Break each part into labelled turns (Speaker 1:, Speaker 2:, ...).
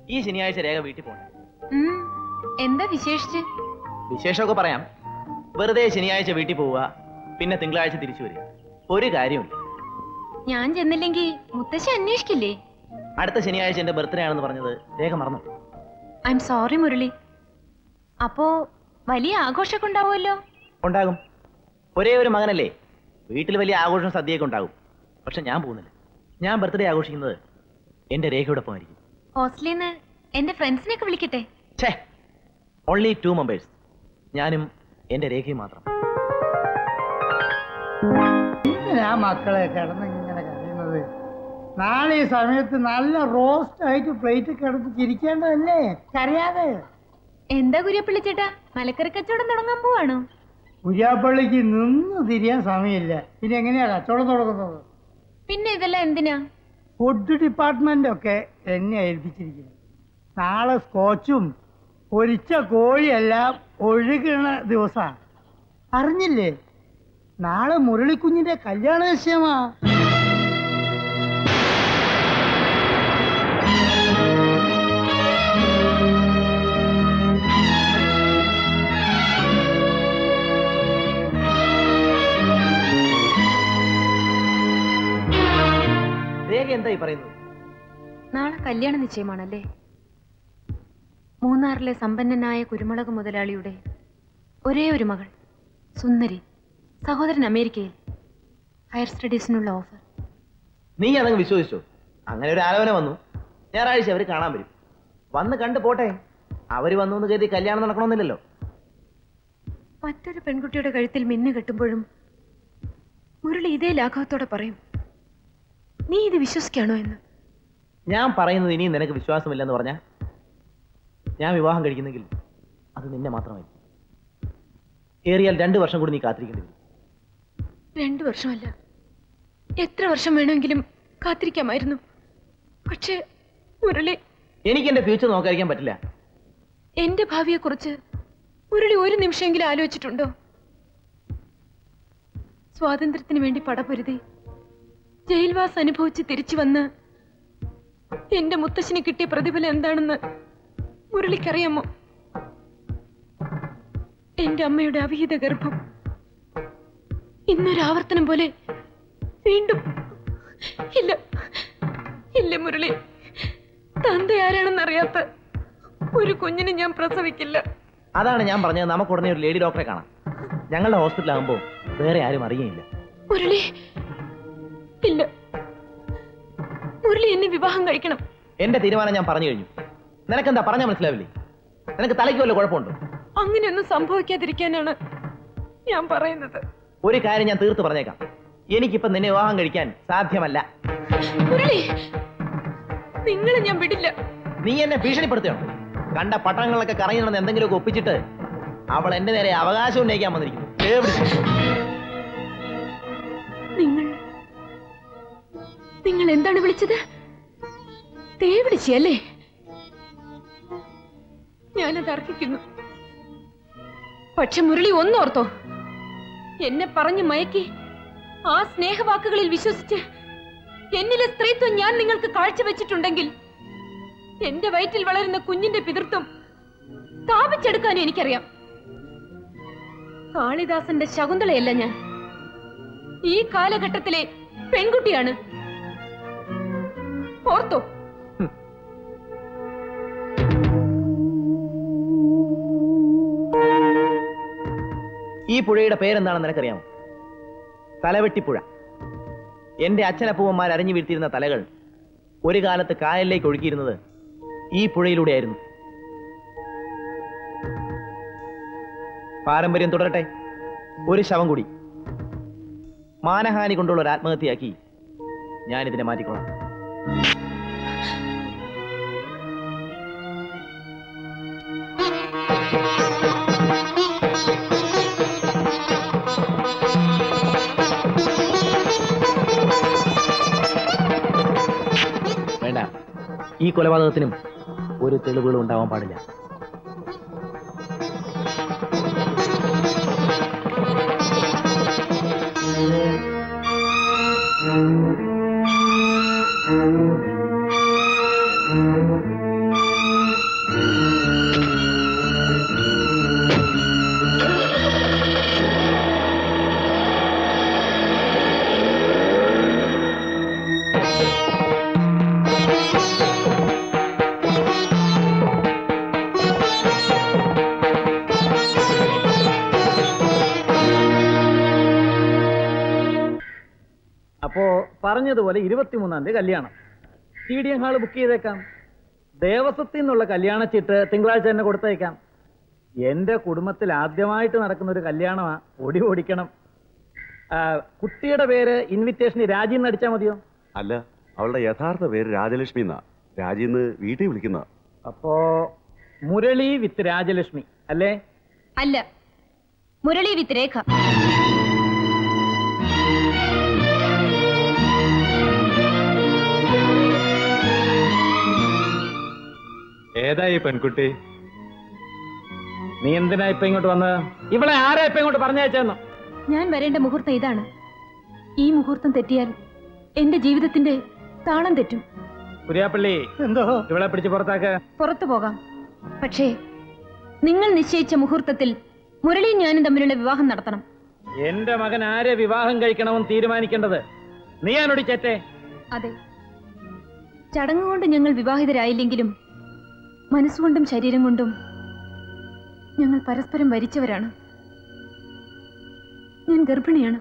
Speaker 1: ഈ ശനിയാഴ്ച രേഖ വീട്ടിൽ പോകണം
Speaker 2: ഉം, എന്താ വിശേഷിച്ച്
Speaker 1: വിശേഷമൊക്കെ പറയാം വെറുതെ ശനിയാഴ്ച വീട്ടിൽ പോവുക പിന്നെ തിങ്കളാഴ്ച തിരിച്ചു വരിക ഒരു കാര്യമില്ല
Speaker 2: ഞാൻ ചെന്നില്ലെങ്കിൽ മുത്തശ്ശി അന്വേഷിക്കില്ലേ
Speaker 1: അടുത്ത ശനിയാഴ്ച എന്റെ ബർത്ത്ഡേ ആണെന്ന് പറഞ്ഞത് രേഖ മറന്നു
Speaker 2: ഐ എം സോറി മുരളി അപ്പോ വലിയ ആഘോഷമൊക്കെ ഉണ്ടാവുമല്ലോ
Speaker 1: ഉണ്ടാകും ഒരേ ഒരു മകനല്ലേ വീട്ടിൽ വലിയ ആഘോഷം സദ്യയൊക്കെ ഉണ്ടാകും പക്ഷെ ഞാൻ പോകുന്നില്ല ഞാൻ ബർത്ത്ഡേ ആഘോഷിക്കുന്നത് എന്റെ രേഖയോടൊപ്പം ആയിരിക്കും
Speaker 2: ഹോസ്റ്റലിൽ നിന്ന് എന്റെ ഫ്രണ്ട്സിനെയൊക്കെ വിളിക്കട്ടെ
Speaker 1: ഛേ ഓൺലി ടു മെമ്പേഴ്സ് ഞാനും എന്റെ രേഖയും മാത്രം
Speaker 3: എന്തിനാ മക്കളെ കിടന്ന് ഇങ്ങനെ കഴിയുന്നത് നാളെ ഈ സമയത്ത് നല്ല റോസ്റ്റ് ആയിട്ട് പ്ലേറ്റ് കിടന്ന് ചിരിക്കേണ്ടതല്ലേ കറിയാതെ
Speaker 2: എന്താ കുര്യപ്പള്ളി ചേട്ടാ മലക്കറി കച്ചവടം തുടങ്ങാൻ പോവാണോ
Speaker 3: പുരിയാപ്പള്ളിക്ക് നിന്ന് തിരിയാൻ സമയമില്ല പിന്നെ എങ്ങനെയാ കച്ചവടം തുടങ്ങുന്നത്
Speaker 2: പിന്നെ ഇതെല്ലാം എന്തിനാ
Speaker 3: ഫുഡ് ഡിപ്പാർട്ട്മെന്റ് ഒക്കെ എന്നെ ഏൽപ്പിച്ചിരിക്കുന്നു നാളെ സ്കോച്ചും പൊരിച്ച കോഴിയെല്ലാം ഒഴുകണ ദിവസമാണ് അറിഞ്ഞില്ലേ നാളെ മുരളിക്കുഞ്ഞിന്റെ കല്യാണ നിശ്ചയമാ
Speaker 1: രേഖ എന്തായി പറയുന്നത്
Speaker 2: നാളെ കല്യാണ നിശ്ചയമാണല്ലേ മൂന്നാറിലെ സമ്പന്നനായ കുരുമുളക് മുതലാളിയുടെ ഒരേ ഒരു മകൾ സുന്ദരി സഹോദരൻ അമേരിക്കയിൽ ഹയർ സ്റ്റഡീസിനുള്ള ഓഫർ
Speaker 1: നീ അതങ്ങ് വിശ്വസിച്ചോ അങ്ങനെ ഒരു ആലോചന വന്നു ഞായറാഴ്ച അവര് കാണാൻ വരും വന്ന് കണ്ടു പോട്ടെ അവര് വന്നു എന്ന് കരുതി കല്യാണം നടക്കണമെന്നില്ലല്ലോ
Speaker 2: മറ്റൊരു പെൺകുട്ടിയുടെ കഴുത്തിൽ മിന്നു കെട്ടുമ്പോഴും മുരളി ഇതേ ലാഘവത്തോടെ പറയും നീ ഇത് വിശ്വസിക്കാണോ എന്ന്
Speaker 1: ഞാൻ പറയുന്നത് ഇനിയും നിനക്ക് വിശ്വാസമില്ലെന്ന് പറഞ്ഞാ ഞാൻ വിവാഹം കഴിക്കുന്നെങ്കിൽ അത് നിന്നെ മാത്രമായി ഏറിയാൽ രണ്ടു വർഷം കൂടി നീ കാത്തിരിക്കേണ്ടി വരും
Speaker 2: രണ്ടു വർഷമല്ല എത്ര വർഷം വേണമെങ്കിലും കാത്തിരിക്കാമായിരുന്നു പക്ഷേ മുരളി
Speaker 1: എനിക്ക് എന്റെ ഫ്യൂച്ചർ നോക്കാതിരിക്കാൻ പറ്റില്ല
Speaker 2: എന്റെ ഭാവിയെക്കുറിച്ച് മുരളി ഒരു നിമിഷമെങ്കിലും ആലോചിച്ചിട്ടുണ്ടോ സ്വാതന്ത്ര്യത്തിന് വേണ്ടി പടപൊരുതി ജയിൽവാസ് അനുഭവിച്ച് തിരിച്ചു വന്ന് എന്റെ മുത്തശ്ശിന് കിട്ടിയ പ്രതിഫലം എന്താണെന്ന് മുരളിക്കറിയാമോ എന്റെ അമ്മയുടെ അവിഹിത ഗർഭം ഇന്നൊരു ആവർത്തനം പോലെ വീണ്ടും ഇല്ല ഇല്ല മുരളി തന്ത ആരാണെന്നറിയാത്ത ഒരു കുഞ്ഞിനെ ഞാൻ പ്രസവിക്കില്ല
Speaker 1: അതാണ് ഞാൻ പറഞ്ഞത് നമുക്ക് ഉടനെ ഒരു ലേഡി ഡോക്ടറെ കാണാം ഞങ്ങളുടെ ഹോസ്പിറ്റലാകുമ്പോൾ വേറെ ആരും അറിയുകയില്ല
Speaker 2: മുരളി ഇല്ല മുരളി എന്നെ വിവാഹം കഴിക്കണം
Speaker 1: എന്റെ തീരുമാനം ഞാൻ പറഞ്ഞു കഴിഞ്ഞു നിനക്കെന്താ പറഞ്ഞാൽ മനസ്സിലാവില്ലേ നിനക്ക് തലയ്ക്ക് വല്ല കുഴപ്പമുണ്ടോ
Speaker 2: അങ്ങനെയൊന്നും സംഭവിക്കാതിരിക്കാനാണ് ഞാൻ പറയുന്നത്
Speaker 1: ഒരു കാര്യം ഞാൻ തീർത്ത് പറഞ്ഞേക്കാം എനിക്കിപ്പം നിന്നെ വിവാഹം കഴിക്കാൻ സാധ്യമല്ല
Speaker 2: മുരളി നിങ്ങളെ ഞാൻ വിടില്ല
Speaker 1: നീ എന്നെ ഭീഷണിപ്പെടുത്തുകയാണ് കണ്ട പട്ടണങ്ങളിലൊക്കെ കറങ്ങി നടന്ന് എന്തെങ്കിലുമൊക്കെ ഒപ്പിച്ചിട്ട് അവൾ എന്റെ നേരെ അവകാശം ഉന്നയിക്കാൻ വന്നിരിക്കുന്നു ദേ പിടിച്ച്.
Speaker 2: നിങ്ങൾ നിങ്ങൾ എന്താണ് വിളിച്ചത് തേ വിളിച്ചല്ലേ ഞാനത് അർഹിക്കുന്നു പക്ഷെ മുരളി ഒന്നോർത്തോ എന്നെ പറഞ്ഞു മയക്കി ആ സ്നേഹവാക്കുകളിൽ വിശ്വസിച്ച് എന്നിലെ സ്ത്രീത്വം ഞാൻ നിങ്ങൾക്ക് കാഴ്ചവെച്ചിട്ടുണ്ടെങ്കിൽ എന്റെ വയറ്റിൽ വളരുന്ന കുഞ്ഞിന്റെ പിതൃത്വം സ്ഥാപിച്ചെടുക്കാനും എനിക്കറിയാം കാളിദാസന്റെ ശകുന്തളയല്ല ഞാൻ ഈ കാലഘട്ടത്തിലെ പെൺകുട്ടിയാണ് ഓർത്തോ
Speaker 1: ഈ പുഴയുടെ പേരെന്താണെന്ന് നിനക്കറിയാമോ തലവെട്ടിപ്പുഴ എന്റെ അച്ഛനപ്പൂവന്മാർ അരഞ്ഞു വീഴ്ത്തിയിരുന്ന തലകൾ ഒരു കാലത്ത് കായലിലേക്ക് ഒഴുകിയിരുന്നത് ഈ പുഴയിലൂടെയായിരുന്നു പാരമ്പര്യം തുടരട്ടെ ഒരു ശവം കൂടി മാനഹാനി കൊണ്ടുള്ള ഒരു ആത്മഹത്യയാക്കി ഞാൻ ഇതിനെ മാറ്റിക്കോളാം വേണ്ട ഈ കൊലപാതകത്തിനും ഒരു തെളിവുകളും ഉണ്ടാവാൻ പാടില്ല
Speaker 4: പറഞ്ഞതുപോലെ ഇരുപത്തിമൂന്നാം തീയതി കല്യാണം T D M hall book ചെയ്തേക്കാം ദേവസ്വത്തിൽ നിന്നുള്ള കല്യാണ ചിട്ട് തിങ്കളാഴ്ച തന്നെ കൊടുത്തേക്കാം എന്റെ കുടുംബത്തിൽ ആദ്യമായിട്ട് നടക്കുന്ന ഒരു കല്യാണമാ ഒടി ഓടിക്കണം ആ, കുട്ടിയുടെ പേര് ഇൻവിറ്റേഷന് രാജി എന്ന് അടിച്ചാൽ മതിയോ
Speaker 5: അല്ല അവളുടെ യഥാർത്ഥ പേര് രാജലക്ഷ്മി എന്നാ രാജിന്ന് വീട്ടിൽ വിളിക്കുന്ന
Speaker 4: അപ്പോ മുരളി വിത്ത് രാജലക്ഷ്മി അല്ലേ
Speaker 2: അല്ല മുരളി വിത്ത് രേഖ
Speaker 6: ഏതായി പെൺകുട്ടി
Speaker 4: നീ എന്തിനാ ഇപ്പൊ ഇങ്ങോട്ട് വന്നത് ഇവളെ ആരാ ഇപ്പൊ ഇങ്ങോട്ട് പറഞ്ഞയച്ചെന്നു
Speaker 2: ഞാൻ വരേണ്ട മുഹൂർത്തം ഇതാണ് ഈ മുഹൂർത്തം തെറ്റിയാൽ എന്റെ ജീവിതത്തിന്റെ താളം തെറ്റും
Speaker 4: കുര്യാപ്പള്ളി
Speaker 3: എന്തോ
Speaker 4: ഇവളെ പിടിച്ച് പുറത്താക്ക
Speaker 2: പുറത്തു പോകാം പക്ഷേ നിങ്ങൾ നിശ്ചയിച്ച മുഹൂർത്തത്തിൽ മുരളിയും ഞാനും തമ്മിലുള്ള വിവാഹം നടത്തണം
Speaker 4: എന്റെ മകൻ ആരെ വിവാഹം കഴിക്കണമെന്ന് തീരുമാനിക്കേണ്ടത് നീയാണോടി ചേറ്റേ
Speaker 2: അതെ ചടങ്ങ് കൊണ്ട് ഞങ്ങൾ വിവാഹിതരായില്ലെങ്കിലും മനസ്സുകൊണ്ടും ശരീരം കൊണ്ടും ഞങ്ങൾ പരസ്പരം വരിച്ചവരാണ് ഞാൻ ഗർഭിണിയാണ്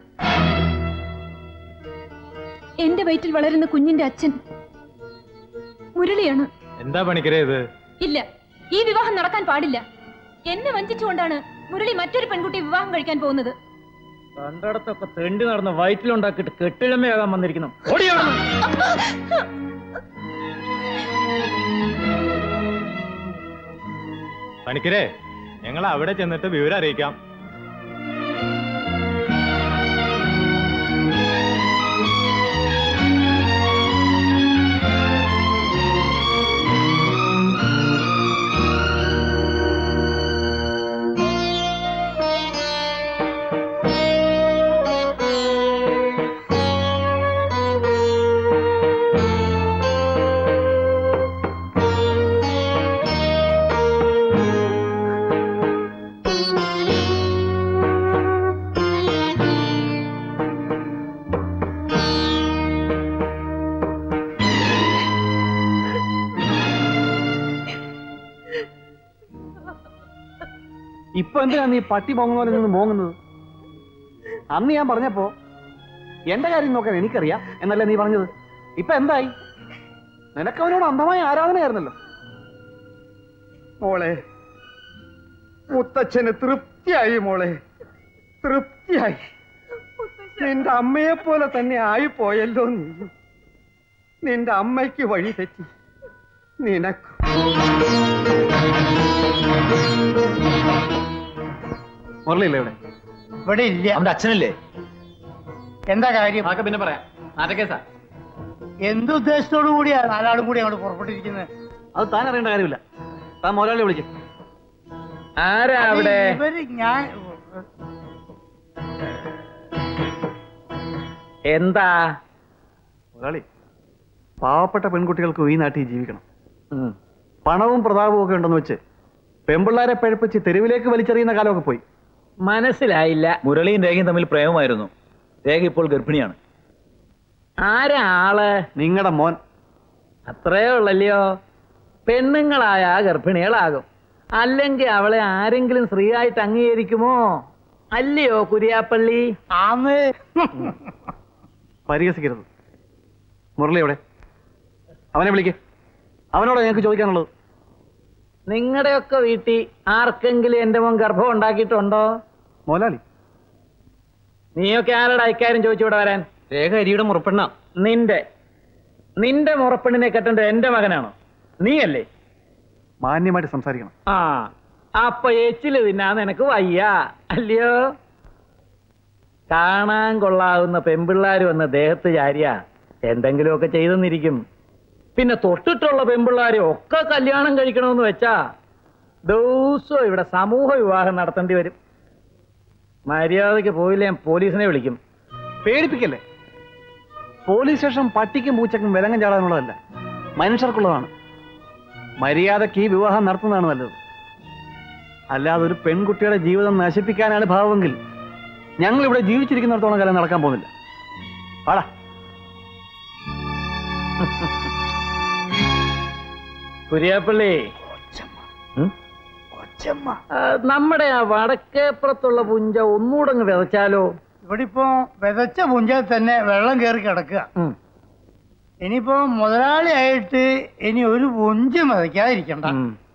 Speaker 2: എന്റെ വയറ്റിൽ വളരുന്ന കുഞ്ഞിന്റെ അച്ഛൻ മുരളിയാണ്
Speaker 6: എന്താ പണിക്കരേ ഇത്
Speaker 2: ഇല്ല ഈ വിവാഹം നടക്കാൻ പാടില്ല എന്നെ വഞ്ചിച്ചുകൊണ്ടാണ് മുരളി മറ്റൊരു പെൺകുട്ടി വിവാഹം കഴിക്കാൻ പോകുന്നത്
Speaker 4: കണ്ടിടത്തൊക്കെ തെണ്ടി നടന്ന് വയറ്റിലുണ്ടാക്കിയിട്ട് കെട്ടിഴമയാകാൻ വന്നിരിക്കുന്നു ഓടി അവിടുന്ന്.
Speaker 6: പണിക്കരേ ഞങ്ങൾ അവിടെ ചെന്നിട്ട് വിവരം അറിയിക്കാം
Speaker 1: ഇപ്പൊ എന്തിനാ നീ പട്ടി പോങ്ങുന്ന പോലെ നിന്ന് മോങ്ങുന്നത് അന്ന് ഞാൻ പറഞ്ഞപ്പോ എന്റെ കാര്യം നോക്കാൻ എനിക്കറിയാം എന്നല്ലേ നീ പറഞ്ഞത് ഇപ്പൊ എന്തായി നിനക്ക് അവനോട് അന്ധമായ ആരാധനയായിരുന്നല്ലോ
Speaker 3: മോളെ മുത്തച്ഛന് തൃപ്തിയായി മോളെ തൃപ്തിയായി നിന്റെ അമ്മയെ പോലെ തന്നെ ആയി പോയല്ലോ നീ നിന്റെ അമ്മയ്ക്ക് വഴി തെറ്റി നിനക്ക്
Speaker 1: മുരളിയില്ലേ ഇവിടെ
Speaker 3: ഇവിടെ ഇല്ല
Speaker 1: അവന്റെ അച്ഛനല്ലേ
Speaker 3: എന്താ കാര്യം
Speaker 4: അതൊക്കെ പിന്നെ പറയാം നാട്ടക്കേസാ
Speaker 3: എന്തുദ്ദേശത്തോടു കൂടിയാ നാലാളും കൂടി അങ്ങോട്ട് പുറപ്പെട്ടിരിക്കുന്നത്
Speaker 1: അത് താൻ അറിയേണ്ട കാര്യമില്ല താൻ മുതലാളി വിളിക്കും
Speaker 4: ആരാ അവിടെ
Speaker 3: ഇവര് ഞാൻ
Speaker 4: എന്താ
Speaker 1: മുതലാളി പാവപ്പെട്ട പെൺകുട്ടികൾക്ക് ഈ നാട്ടിൽ ജീവിക്കണം പണവും പ്രതാപവും ഒക്കെ ഉണ്ടെന്ന് വെച്ച് പെമ്പിള്ളാരെ പഴപ്പിച്ച് തെരുവിലേക്ക് വലിച്ചെറിയുന്ന കാലമൊക്കെ പോയി
Speaker 4: മനസ്സിലായില്ല
Speaker 7: മുരളിയും രേഖയും തമ്മിൽ പ്രേമമായിരുന്നു രേഖ ഇപ്പോൾ ഗർഭിണിയാണ്
Speaker 4: ആരാ ആള്
Speaker 1: നിങ്ങളുടെ മോൻ
Speaker 4: അത്രേ ഉള്ളല്ലയോ പെണ്ണുങ്ങളായ ഗർഭിണികളാകും അല്ലെങ്കിൽ അവളെ ആരെങ്കിലും സ്ത്രീയായിട്ട് അംഗീകരിക്കുമോ അല്ലയോ കുര്യാപ്പള്ളി
Speaker 3: ആന്ന്
Speaker 1: പരിഹസിക്കരുത് മുരളി എവിടെ അവനെ വിളിക്ക് അവനോട് ഞങ്ങൾക്ക് ചോദിക്കാനുള്ളത്
Speaker 4: നിങ്ങളുടെയൊക്കെ വീട്ടിൽ ആർക്കെങ്കിലും എന്റെ മോൻ ഗർഭം ഉണ്ടാക്കിയിട്ടുണ്ടോ
Speaker 1: മുതലാളി
Speaker 4: നീയൊക്കെ ആരുടെ ഇക്കാര്യം ചോദിച്ചുവിടെ വരാൻ
Speaker 7: രേഖ അരിയുടെ മുറപ്പെണ്ണ
Speaker 4: നിന്റെ നിന്റെ മുറപ്പെണ്ണിനെ കെട്ടേണ്ടത് എന്റെ മകനാണോ നീയല്ലേ
Speaker 1: മാന്യമായിട്ട് സംസാരിക്കണം
Speaker 4: ആ അപ്പൊ എച്ചില് തിന്നാൻ നിനക്ക് വയ്യ അല്ലയോ കാണാൻ കൊള്ളാവുന്ന പെമ്പിള്ളാര് വന്ന് ദേഹത്ത് ചാരിയ എന്തെങ്കിലുമൊക്കെ ചെയ്തെന്നിരിക്കും പിന്നെ തൊട്ടിട്ടുള്ള പെമ്പിള്ളാരെ ഒക്കെ കല്യാണം കഴിക്കണമെന്ന് വെച്ചാ ദിവസവും ഇവിടെ സമൂഹ വിവാഹം നടത്തേണ്ടി വരും മര്യാദയ്ക്ക് പോയില്ല ഞാൻ പോലീസിനെ വിളിക്കും
Speaker 1: പേടിപ്പിക്കല്ലേ പോലീസ് സ്റ്റേഷൻ പട്ടിക്കും പൂച്ചക്കും വിലങ്ങം ചാടാനുള്ളതല്ല മനുഷ്യർക്കുള്ളതാണ് മര്യാദയ്ക്ക് ഈ വിവാഹം നടത്തുന്നതാണ് നല്ലത് അല്ലാതെ ഒരു പെൺകുട്ടിയുടെ ജീവിതം നശിപ്പിക്കാനാണ് ഭാവമെങ്കിൽ ഞങ്ങൾ ഇവിടെ ജീവിച്ചിരിക്കുന്നിടത്തോളം കാലം നടക്കാൻ പോകുന്നില്ല പാടാ
Speaker 4: കുര്യാപ്പള്ളി ഉം? ആ, നമ്മുടെ ആ വടക്കേപ്പുറത്തുള്ള പുഞ്ച ഒന്നുകൂടെ അങ്ങ് വിതച്ചാലോ
Speaker 3: ഇവിടെ ഇപ്പോ വിതച്ച പുഞ്ചയിൽ തന്നെ വെള്ളം കയറി കിടക്കുക
Speaker 4: ഉം.
Speaker 3: ഇനിയിപ്പോ മുതലാളിയായിട്ട് ഇനി ഒരു പുഞ്ച് മതിക്കാതിരിക്കണ്ട
Speaker 4: ഉം.